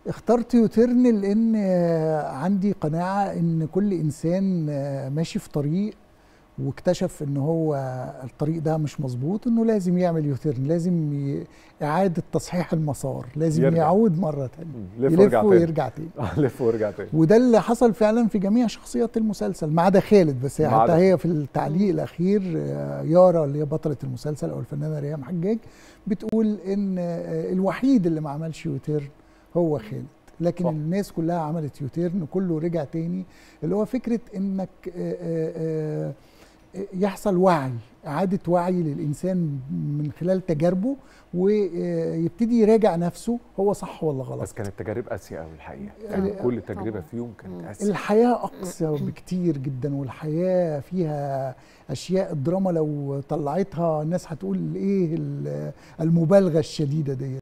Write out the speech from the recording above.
اخترت يوترن لان عندي قناعه ان كل انسان ماشي في طريق واكتشف ان هو الطريق ده مش مظبوط انه لازم يعمل يوترن لازم ي... اعاده تصحيح المسار لازم يرجع. يعود مره ثانيه لف يلف وارجع تاني. ويرجع تاني لف وارجع تاني وده اللي حصل فعلا في جميع شخصيات المسلسل ما عدا خالد بس هي ما حتى عدا. هي في التعليق الاخير آه، يارا اللي هي بطله المسلسل او الفنانه ريهام حجاج بتقول ان آه، الوحيد اللي ما عملش يوتيرن هو خالد لكن صح. صح. الناس كلها عملت يوتيرن كله رجع تاني اللي هو فكره انك آه، آه، آه، يحصل وعي إعادة وعي للإنسان من خلال تجاربه ويبتدي يراجع نفسه هو صح ولا غلط بس كانت تجارب قاسيه قوي الحقيقه آه، يعني كل تجربه طبعاً. فيهم كانت مم. قاسيه الحياة أقسى بكتير جدا والحياة فيها أشياء الدراما لو طلعتها الناس هتقول إيه ال- المبالغة الشديدة دي